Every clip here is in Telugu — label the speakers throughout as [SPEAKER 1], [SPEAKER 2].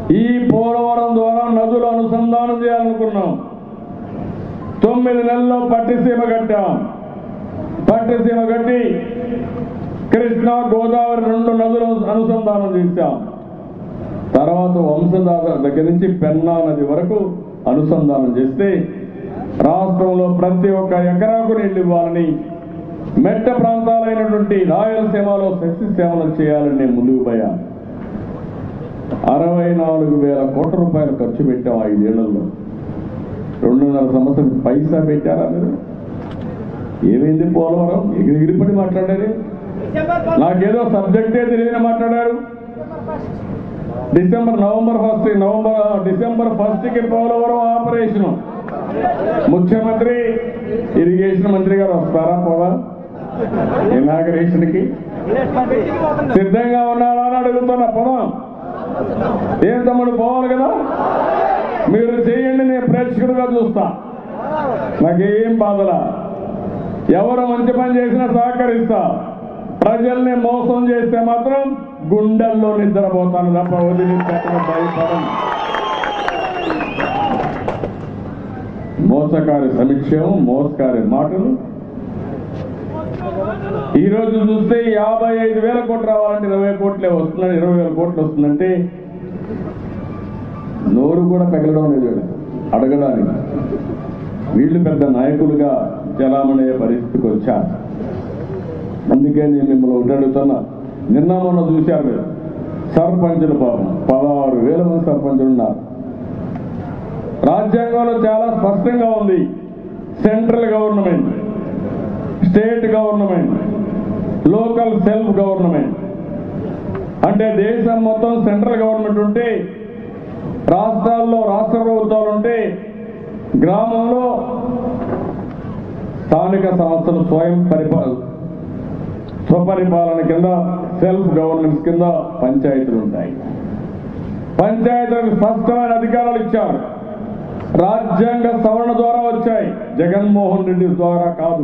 [SPEAKER 1] ఈ పోలవరం ద్వారా నదులు అనుసంధానం చేయాలనుకున్నాం తొమ్మిది నెలల్లో పట్టిసీమ కట్టాం పట్టిసీమ కట్టి కృష్ణా గోదావరి రెండు నదులు అనుసంధానం చేశాం తర్వాత వంశధార దగ్గర నుంచి పెన్నా నది వరకు అనుసంధానం చేస్తే రాష్ట్రంలో ప్రతి ఒక్క ఎకరాకు నీళ్లు ఇవ్వాలని మెట్ట ప్రాంతాలైనటువంటి రాయలసీమలో సస్యసేవలు చేయాలని నేను ముందుకు పోయాను అరవై నాలుగు వేల కోట్ల రూపాయలు ఖర్చు పెట్టాం ఐదేళ్లలో రెండున్నర సంవత్సరం పైసా పెట్టారా మీరు ఏమైంది పోలవరం ఎగిరిపడి మాట్లాడారు నాకేదో సబ్జెక్టే తెలియని మాట్లాడారు December November first November December first కి పోలవరం ఆపరేషన్ ముఖ్యమంత్రి ఇరిగేషన్ మంత్రి గారు వస్తారా పోదా ఇనాగరేషన్ కి సిద్ధంగా ఉన్నారా అని అడుగుతున్నా పోదాం ఏం తమ్ముడు పోవాలి కదా మీరు చేయండి నేను ప్రేక్షకుడుగా చూస్తా నాకేం బాధలా ఎవరు మంచి పని చేసినా సహకరిస్తా ప్రజల్ని మోసం చేస్తే మాత్రం గుండెల్లో నిద్రపోతాను తప్ప వదిలిపెట్టను భయపడను మోసకారి సమీక్షం మోసకారి మాటలు ఈ రోజు చూస్తే యాభై ఐదు వేల కోట్లు రావాలంటే ఇరవై కోట్లే వస్తున్నాయి ఇరవై వేల కోట్లు వస్తుందంటే నోరు కూడా పెగలడం లేదు వీళ్ళకి. అడగడానికి వీళ్ళు పెద్ద నాయకులుగా జలామణి అయ్యే పరిస్థితికి వచ్చారు అందుకే నేను మిమ్మల్ని ఒకటి అడుగుతున్నా నిన్న మొన్న చూశారు మీరు సర్పంచులు పాపం పదహారు వేల మంది సర్పంచులు ఉన్నారు రాజ్యాంగంలో చాలా స్పష్టంగా ఉంది central government state government local self government అంటే దేశం మొత్తం సెంట్రల్ గవర్నమెంట్ ఉంటే రాష్ట్రాల్లో రాష్ట్ర ప్రభుత్వాలు ఉంటే గ్రామంలో స్థానిక సంస్థలు స్వయం పరిపాలన స్వపరిపాలన కింద సెల్ఫ్ గవర్నెన్స్ కింద పంచాయతీలు ఉంటాయి పంచాయతీలకు స్పష్టమైన అధికారాలు ఇచ్చారు రాజ్యాంగ సవరణ ద్వారా వచ్చాయి జగన్మోహన్ రెడ్డి ద్వారా కాదు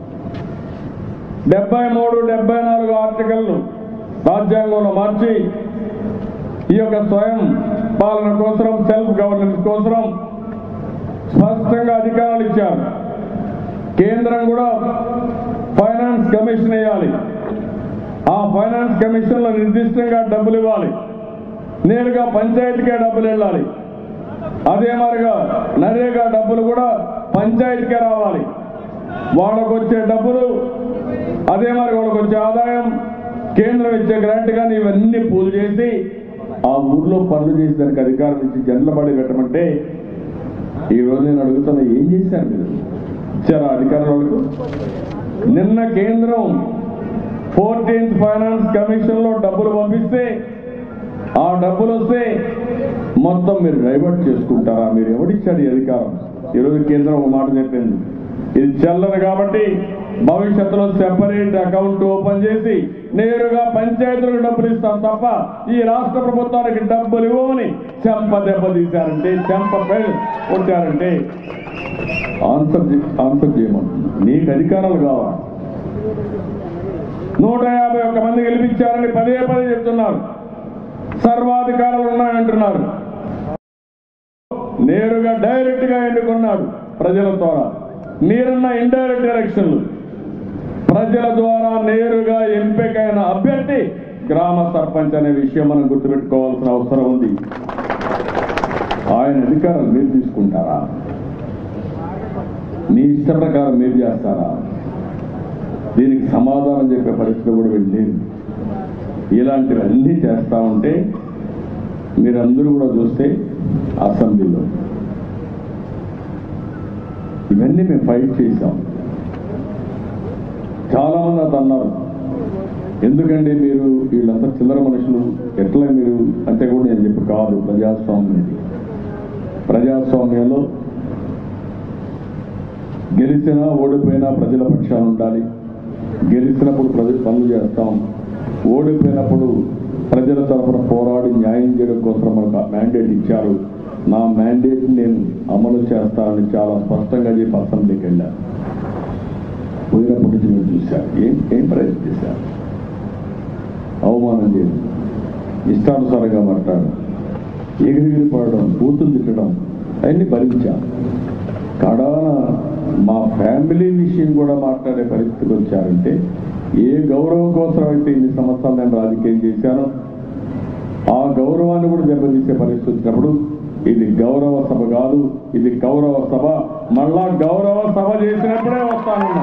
[SPEAKER 1] డెబ్బై మూడు డెబ్బై నాలుగు ఆర్టికల్ను రాజ్యాంగంలో మార్చి ఈ యొక్క స్వయం పాలన కోసం సెల్ఫ్ గవర్నెన్స్ కోసం స్పష్టంగా అధికారాలు ఇచ్చారు కేంద్రం కూడా ఫైనాన్స్ కమిషన్ వేయాలి ఆ ఫైనాన్స్ కమిషన్ లో నిర్దిష్టంగా డబ్బులు ఇవ్వాలి నేరుగా పంచాయతీకే డబ్బులు వెళ్ళాలి అదే మరిగా నరేగా డబ్బులు కూడా పంచాయతీకే రావాలి వాళ్ళకు వచ్చే డబ్బులు అదే మరి వాళ్ళకు వచ్చే ఆదాయం కేంద్రం ఇచ్చే గ్రాంట్ కానీ ఇవన్నీ పూలు చేసి ఆ ఊర్లో పనులు చేసి దానికి అధికారం ఇచ్చి జన్ల బడి పెట్టమంటే ఈ రోజు నేను అడుగుతున్నా ఏం చేశారు మీరు ఇచ్చారా అధికారుల వాళ్ళకు నిన్న కేంద్రం ఫోర్టీన్త్ ఫైనాన్స్ కమిషన్ లో డబ్బులు పంపిస్తే ఆ డబ్బులు వస్తే మొత్తం మీరు డైవర్ట్ చేసుకుంటారా మీరు ఎవరిచ్చారు ఈ అధికారం ఈరోజు కేంద్రం ఒక మాట చెప్పింది ఇది చెల్లదు కాబట్టి భవిష్యత్తులో సెపరేట్ అకౌంట్ ఓపెన్ చేసి నేరుగా పంచాయతీలకు డబ్బులు ఇస్తాం తప్ప ఈ రాష్ట్ర ప్రభుత్వానికి డబ్బులు ఇవ్వమని చెంప దెబ్బ తీశారంటే చెంప పె- కొట్టారంటే ఆన్సర్ చే- ఆన్సర్ చేయమంటున్నా నీకు అధికారాలు కావాలి నూట యాభై ఒక్క మంది గెలిపించారని పదే పదే చెప్తున్నారు సర్వాధికారాలు ఉన్నాయంటున్నారు నేరుగా డైరెక్ట్ గా ఎన్నుకున్నాడు ప్రజల ద్వారా మీరున్న ఇండైరెక్ట్ ఎలక్షన్లు ప్రజల ద్వారా నేరుగా ఎంపికైన అభ్యర్థి గ్రామ సర్పంచ్ అనే విషయం మనం గుర్తుపెట్టుకోవాల్సిన అవసరం ఉంది ఆయన అధికారం మీరు తీసుకుంటారా మీ ఇష్ట ప్రకారం మీరు చేస్తారా దీనికి సమాధానం చెప్పే పరిస్థితి కూడా వెళ్ళలేదు ఇలాంటివన్నీ చేస్తా ఉంటే మీరందరూ కూడా చూస్తే అసెంబ్లీలో ఇవన్నీ మేము ఫైట్ చేశాం చాలా మంది అది అన్నారు ఎందుకండి మీరు వీళ్ళంతా చిల్లర మనుషులు ఎట్లా మీరు అంటే కూడా నేను చెప్పి కాదు ప్రజాస్వామ్యం ఇది ప్రజాస్వామ్యంలో గెలిచినా ఓడిపోయినా ప్రజల పక్షాన ఉండాలి గెలిచినప్పుడు ప్రజలు పనులు చేస్తాం ఓడిపోయినప్పుడు ప్రజల తరఫున పోరాడి న్యాయం చేయడం కోసం మనకు మ్యాండేట్ ఇచ్చారు నా మ్యాండేట్ నేను అమలు చేస్తానని చాలా స్పష్టంగా చెప్పి అసెంబ్లీకి వెళ్ళాను పోయినప్పటి నుంచి మీరు చూశారు ఏం ఏం ప్రయత్నం చేశారు అవమానం చేయదు ఇష్టానుసారంగా మాట్లాడు ఎగిరిగిరి పడడం బూతులు తిట్టడం అవన్నీ భరించాం కడాన మా ఫ్యామిలీ విషయం కూడా మాట్లాడే పరిస్థితికి వచ్చారంటే ఏ గౌరవం కోసం అయితే ఇన్ని సంవత్సరాలు నేను రాజకీయం చేశానో ఆ గౌరవాన్ని కూడా దెబ్బతీసే పరిస్థితి వచ్చినప్పుడు ఇది గౌరవ సభ కాదు ఇది గౌరవ సభ మళ్ళా గౌరవ సభ చేసినప్పుడే వస్తానన్నా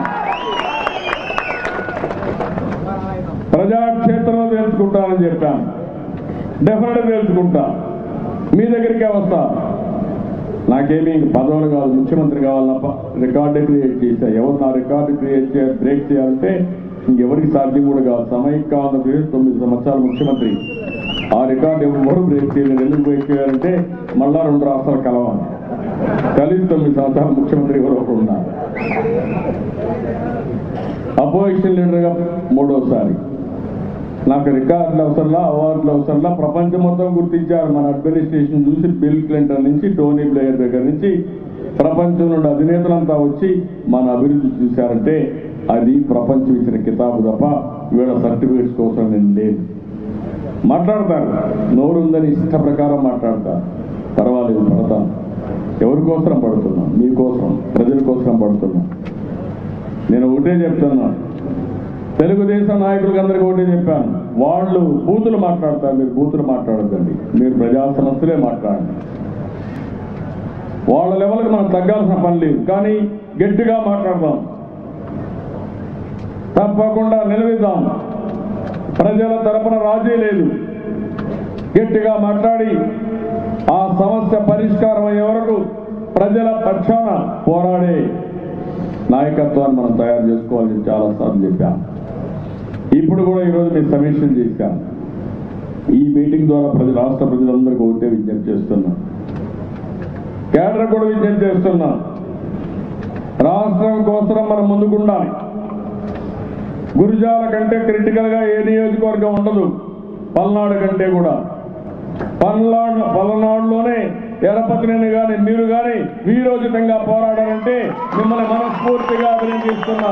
[SPEAKER 1] ప్రజాక్షేత్రంలో తెలుసుకుంటానని చెప్పాను డెఫినెట్గా తెలుసుకుంటా మీ దగ్గరికే వస్తా నాకేమీ ఇంక పదవులు కాదు ముఖ్యమంత్రి కావాలన్న రికార్డు క్రియేట్ చేశా ఎవరు నా రికార్డు క్రియేట్ చేయాలి బ్రేక్ చేయాలంటే ఇంకెవరికి సాధ్యం కూడా కాదు సమైక్య ఆంధ్రప్రదేశ్ తొమ్మిది సంవత్సరాలు ముఖ్యమంత్రి ఆ రికార్డు ఎవరు బ్రేక్ చేయలేదు ఎందుకు బ్రేక్ చేయాలంటే మళ్ళా రెండు రాష్ట్రాలు కలవాలి కలిసి తొమ్మిది సంవత్సరాలు ముఖ్యమంత్రి ఎవరు ఒకరు ఉన్నారు అపోజిషన్ లీడర్గా మూడోసారి నాకు రికార్డులు అవసరంలా అవార్డులు అవసరంలా ప్రపంచం మొత్తం గుర్తించారు మన అడ్మినిస్ట్రేషన్ చూసి బిల్ క్లింటన్ నుంచి టోనీ బ్లేయర్ దగ్గర నుంచి ప్రపంచం నుండి అధినేతలంతా వచ్చి మన అభివృద్ధి చూశారంటే అది ప్రపంచం ఇచ్చిన కితాబు తప్ప వీళ్ళ సర్టిఫికేట్స్ కోసం నేను లేదు మాట్లాడతారు నోరుందని ఇష్ట ప్రకారం మాట్లాడతారు పర్వాలేదు పడతాను ఎవరి కోసం పడుతున్నాం మీకోసం ప్రజల కోసం పడుతున్నాం నేను ఒకటే చెప్తున్నా తెలుగుదేశం నాయకులకు అందరికీ ఒకటే చెప్పాను వాళ్ళు బూతులు మాట్లాడతారు మీరు బూతులు మాట్లాడద్దండి మీరు ప్రజా సమస్యలే మాట్లాడండి వాళ్ళ లెవెల్కి మనం తగ్గాల్సిన పని లేదు కానీ గట్టిగా మాట్లాడదాం తప్పకుండా నిలదీద్దాం ప్రజల తరపున రాజీ లేదు గట్టిగా మాట్లాడి ఆ సమస్య పరిష్కారం అయ్యే వరకు ప్రజల పక్షాన పోరాడే నాయకత్వాన్ని మనం తయారు చేసుకోవాలని చాలాసార్లు చెప్పాం ఇప్పుడు కూడా ఈరోజు మేము సమీక్షలు చేశాం ఈ మీటింగ్ ద్వారా ప్రజలు రాష్ట్ర ప్రజలందరికీ ఒకటే విజ్ఞప్తి చేస్తున్నాం కేడర్ కూడా విజ్ఞప్తి చేస్తున్నాం రాష్ట్రం కోసం మనం ముందుకుండాలి గురుజాల కంటే క్రిటికల్ గా ఏ నియోజకవర్గం ఉండదు పల్నాడు కంటే కూడా పల్నాడు పల్నాడులోనే ఎరపతిని కానీ మీరు కానీ వీరోచితంగా పోరాడాలంటే మిమ్మల్ని మనస్ఫూర్తిగా అభినందిస్తున్నా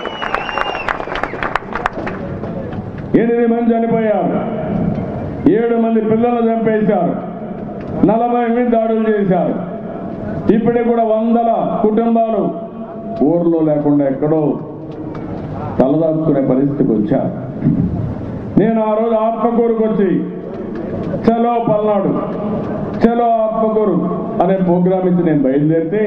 [SPEAKER 1] ఎనిమిది మంది చనిపోయారు ఏడు మంది పిల్లలు చంపేశారు నలభై మంది దాడులు చేశారు ఇప్పటికి కూడా వందల కుటుంబాలు ఊర్లో లేకుండా ఎక్కడో తలదాచుకునే పరిస్థితికి వచ్చారు నేను ఆ రోజు ఆత్మకూరుకు వచ్చి చలో పల్నాడు చలో ఆత్మకూరు అనే ప్రోగ్రామ్ ఇచ్చి నేను బయలుదేరితే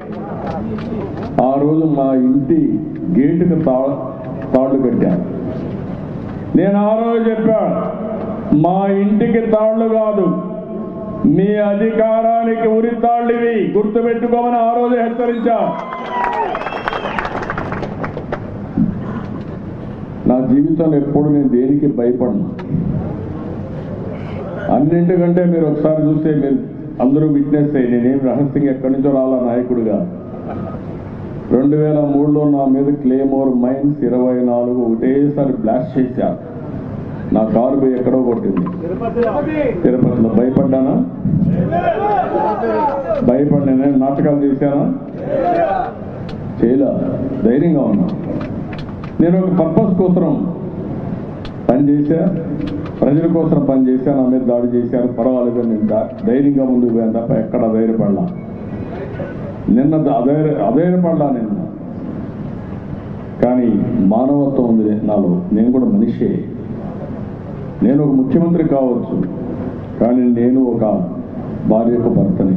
[SPEAKER 1] ఆ రోజు మా ఇంటి గేటుకు తా తాళ్ళు కట్టాను నేను ఆ రోజు చెప్పాను మా ఇంటికి తాళ్ళు కాదు మీ అధికారానికి ఉరి తాళ్ళు ఇవి గుర్తుపెట్టుకోమని ఆ రోజు హెచ్చరించా నా జీవితంలో ఎప్పుడు నేను దేనికి భయపడను అన్నింటికంటే మీరు ఒకసారి చూస్తే మీరు అందరూ విట్నెస్ అయ్యి నేనేం రహస్యంగా ఎక్కడి నుంచో రాలా నాయకుడిగా రెండు వేల మూడులో నా మీద క్లేమోర్ మైన్స్ ఇరవై నాలుగు ఒకటేసారి బ్లాస్ట్ చేశారు నా కారు పోయి ఎక్కడో కొట్టింది తిరుపతిలో భయపడ్డానా భయపడినా నేను నాటకాలు చేశానా చేయలే ధైర్యంగా ఉన్నా నేను ఒక పర్పస్ కోసం పని చేశా ప్రజల కోసం పని చేశా నా మీద దాడి చేశాను పర్వాలేదు నేను దా- ధైర్యంగా ముందుకు పోయాను తప్ప ఎక్కడ ధైర్యపడలా నిన్న ద- అధైర్య అధైర్యపడలా నిన్న కానీ మానవత్వం ఉంది నాలో నేను కూడా మనిషే నేను ఒక ముఖ్యమంత్రి కావచ్చు కానీ నేను ఒక భార్యకు భర్తని